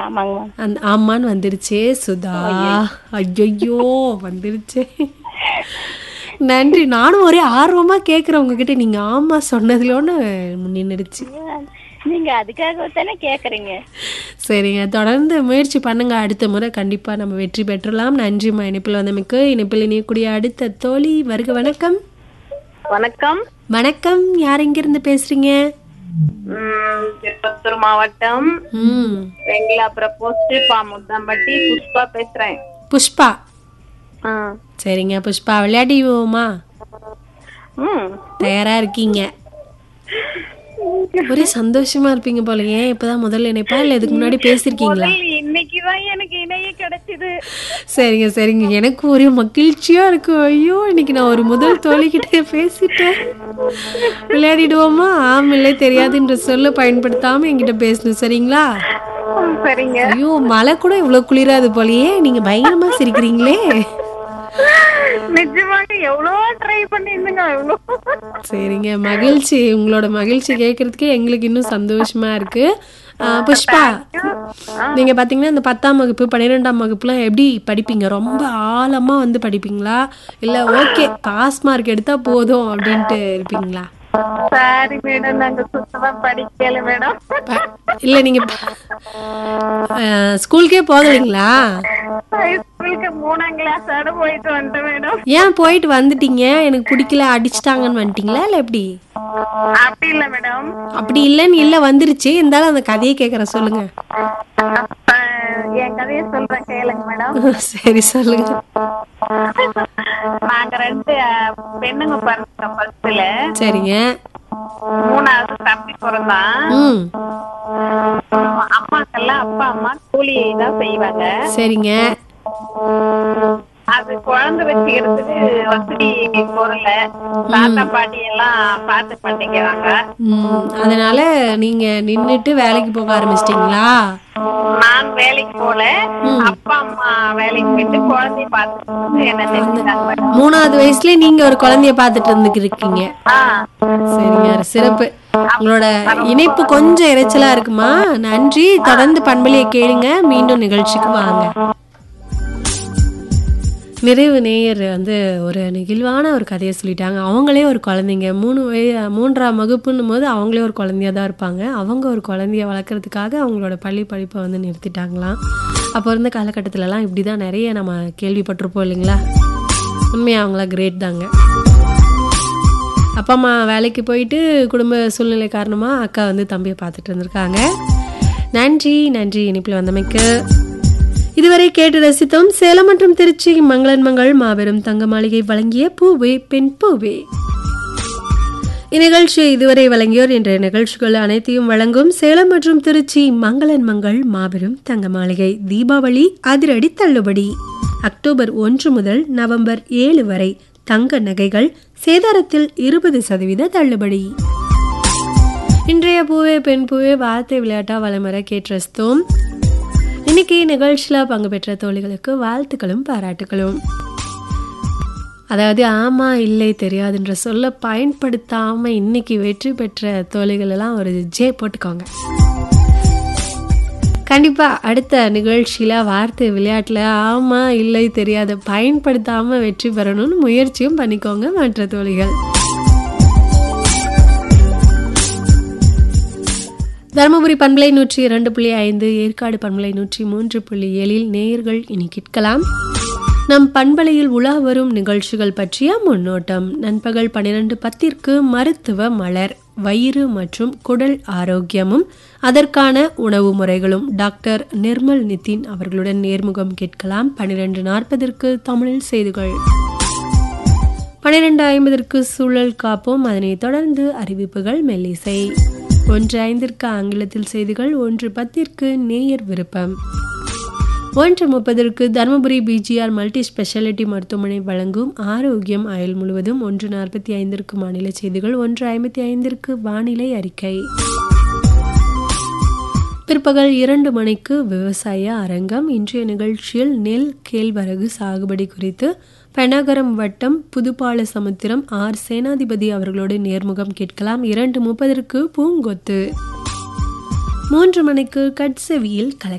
ஆமாங்க மேம் அந்த ஆமான்னு வந்துருச்சே சுதா ஐயோ வந்துருச்சே நன்றி நானும் ஒரே ஆர்வமா கேட்குறேன் உங்ககிட்ட நீங்க ஆமா சொன்னதுலோன்னு நின்றுடுச்சு நீங்க அதுக்காக தானே கேக்குறீங்க சரிங்க தொடர்ந்து முயற்சி பண்ணுங்க அடுத்த முறை கண்டிப்பா நம்ம வெற்றி பெற்றலாம் நன்றிம்மா இணைப்பில் வந்தமைக்கு இணைப்பில் இணையக்கூடிய அடுத்த தோழி வருக வணக்கம் வணக்கம் வணக்கம் யார் எங்கிருந்து பேசுறீங்க உம், திருப்பத்தூர் மாவட்டம் ம் வெங்கலாபுரம் போஸ்ட் பா முத்தாம்பட்டி புஷ்பா பேசுறேன் புஷ்பா ஆ. சரிங்க புஷ்பா விளையாடிவோமா ம். தயாரா இருக்கீங்க ஒரே சந்தோஷமா இருப்பீங்க போல ஏன் இப்பதான் முதல்ல இணைப்பா இல்ல இதுக்கு முன்னாடி பேசிருக்கீங்களா முதல் இன்னைக்குதான் எனக்கு இணைய கிடைச்சது சரிங்க சரிங்க எனக்கு ஒரே மகிழ்ச்சியா இருக்கு ஐயோ இன்னைக்கு நான் ஒரு முதல் தோழிக்கிட்ட பேசிட்டேன் விளையாடிடுவோமா ஆமில்லை தெரியாதுன்ற சொல்ல பயன்படுத்தாம என்கிட்ட பேசணும் சரிங்களா ம், சரிங்க ஐயோ மழை கூட இவ்வளவு குளிராது போலயே நீங்க பயங்கரமா சிரிக்கிறீங்களே நிஜமாக எவ்வளோ ட்ரை பண்ணிருந்துங்க எவ்வளோ சரிங்க மகிழ்ச்சி உங்களோட மகிழ்ச்சி கேட்கறதுக்கே எங்களுக்கு இன்னும் சந்தோஷமா இருக்கு ஆ, புஷ்பா நீங்க பாத்தீங்கன்னா இந்த பத்தாம் வகுப்பு பன்னிரெண்டாம் வகுப்புலாம் எப்படி படிப்பீங்க ரொம்ப ஆழமா வந்து படிப்பீங்களா இல்ல ஓகே பாஸ் மார்க் எடுத்தா போதும் அப்படின்ட்டு இருப்பீங்களா சாரி மேடம் நாங்க சுத்தமா படிக்கல மேடம் ப- இல்ல நீங்க ஆ, ஸ்கூலுக்கே போகலைங்களா ஸ்கூலுக்கு மூணாம் கிளாஸ் ஆட போயிட்டு வந்துட்டேன் மேடம் ஏன் போயிட்டு வந்துட்டீங்க எனக்கு பிடிக்கல அடிச்சிட்டாங்கன்னு வந்துட்டீங்களா இல்ல எப்படி அப்படி இல்ல மேடம் அப்படி இல்லைன்னு இல்ல வந்துருச்சு இருந்தாலும் அந்த கதையை கேக்குறேன் சொல்லுங்க அப்ப என் கதையை சொல்றேன் கேளுங்க மேடம் சரி சொல்லுங்க நாங்க ரெண்டு அஹ், பெண்ணுங்க பிறந்தோம் ஃபர்ஸ்ட்ல சரிங்க மூணாவது தம்பி பிறந்தான் ம் அம்மாக்கெல்லாம் அப்பா அம்மா கூலி தான் செய்வாங்க சரிங்க அது குழந்தை வச்சுக்கிறதுக்கு வசதி பொருள் தாத்தா பாட்டி எல்லாம் பார்த்து பண்ணிக்கிறாங்க ம், அதனால நீங்க நின்னுட்டு வேலைக்கு போக ஆரம்பிச்சிட்டீங்களா நான் வேலைக்கு போல அப்பா அம்மா வேலைக்கு போயிட்டு குழந்தைய பார்த்துட்டு என்ன நினைச்சாங்க மூணாவது வயசுல நீங்க ஒரு குழந்தைய பார்த்துட்டு இருந்துக்கு இருக்கீங்க ஆ சரிங்க சிறப்பு உங்களோட இணைப்பு கொஞ்சம் இறைச்சலா இருக்குமா நன்றி தொடர்ந்து பண்பலியை கேளுங்க மீண்டும் நிகழ்ச்சிக்கு வாங்க நிறைவு நேயர் வந்து ஒரு நெகிழ்வான ஒரு கதையை சொல்லிட்டாங்க அவங்களே ஒரு குழந்தைங்க மூணு வய மூன்றாம் வகுப்புன்னும் போது அவங்களே ஒரு குழந்தையா தான் இருப்பாங்க அவங்க ஒரு குழந்தைய வளர்க்குறதுக்காக அவங்களோட பள்ளி படிப்பை வந்து நிறுத்திட்டாங்களாம் அப்போ இருந்த காலகட்டத்திலலாம் இப்படி தான் நிறைய நம்ம கேள்விப்பட்டிருப்போம் இல்லைங்களா உண்மையாக அவங்களாம் கிரேட் தாங்க அப்பா அம்மா வேலைக்கு போயிட்டு குடும்ப சூழ்நிலை காரணமாக அக்கா வந்து தம்பியை பார்த்துட்டு இருந்திருக்காங்க நன்றி நன்றி இனிப்பில் வந்தமைக்கு இதுவரை கேட்டு ரசித்தோம் சேலம் மற்றும் திருச்சி மங்களன் மங்கள் மாபெரும் தங்க மாளிகை வழங்கிய பூவே பெண் பூவே இந்நிகழ்ச்சியை இதுவரை வழங்கியோர் என்ற நிகழ்ச்சிகள் அனைத்தையும் வழங்கும் சேலம் மற்றும் திருச்சி மங்களன் மங்கள் மாபெரும் தங்க மாளிகை தீபாவளி அதிரடி தள்ளுபடி அக்டோபர் ஒன்று முதல் நவம்பர் ஏழு வரை தங்க நகைகள் சேதாரத்தில் இருபது சதவீத தள்ளுபடி இன்றைய பூவே பெண் பூவே வார்த்தை விளையாட்டா வளமர கேட்டு இன்னைக்கு நிகழ்ச்சியில் பங்கு பெற்ற தோழிகளுக்கு வாழ்த்துக்களும் பாராட்டுகளும் அதாவது ஆமா இல்லை தெரியாதுன்ற சொல்ல பயன்படுத்தாம இன்னைக்கு வெற்றி பெற்ற தோழிகள் எல்லாம் ஒரு ஜே போட்டுக்கோங்க கண்டிப்பா அடுத்த நிகழ்ச்சியில வார்த்தை விளையாட்டுல ஆமா இல்லை தெரியாத பயன்படுத்தாம வெற்றி பெறணும்னு முயற்சியும் பண்ணிக்கோங்க மற்ற தோழிகள் தருமபுரி பண்பலை நூற்றி இரண்டு புள்ளி ஐந்து ஏற்காடு பண்பலை நூற்றி மூன்று புள்ளி ஏழில் நேயர்கள் இனி கேட்கலாம் நம் பண்பலையில் உலா வரும் நிகழ்ச்சிகள் பற்றிய முன்னோட்டம் நண்பகல் பன்னிரண்டு பத்திற்கு மருத்துவ மலர் வயிறு மற்றும் குடல் ஆரோக்கியமும் அதற்கான உணவு முறைகளும் டாக்டர் நிர்மல் நிதின் அவர்களுடன் நேர்முகம் கேட்கலாம் பன்னிரண்டு நாற்பதற்கு தமிழில் செய்திகள் பன்னிரண்டு ஐம்பதற்கு சூழல் காப்போம் அதனைத் தொடர்ந்து அறிவிப்புகள் மெல்லிசை ஒன்று ஐந்திற்கு ஆங்கிலத்தில் செய்திகள் ஒன்று பத்திற்கு நேயர் விருப்பம் ஒன்று முப்பதற்கு தருமபுரி பிஜிஆர் மல்டி ஸ்பெஷாலிட்டி மருத்துவமனை வழங்கும் ஆரோக்கியம் அயல் முழுவதும் ஒன்று நாற்பத்தி ஐந்திற்கு மாநில செய்திகள் ஒன்று ஐம்பத்தி ஐந்திற்கு வானிலை அறிக்கை பிற்பகல் இரண்டு மணிக்கு விவசாய அரங்கம் இன்றைய நிகழ்ச்சியில் நெல் கேழ்வரகு சாகுபடி குறித்து பெனகரம் வட்டம் புதுப்பால சமுத்திரம் ஆர் சேனாதிபதி அவர்களோடு நேர்முகம் கேட்கலாம் இரண்டு முப்பதற்கு பூங்கொத்து மூன்று மணிக்கு கட்செவியில் கலக்க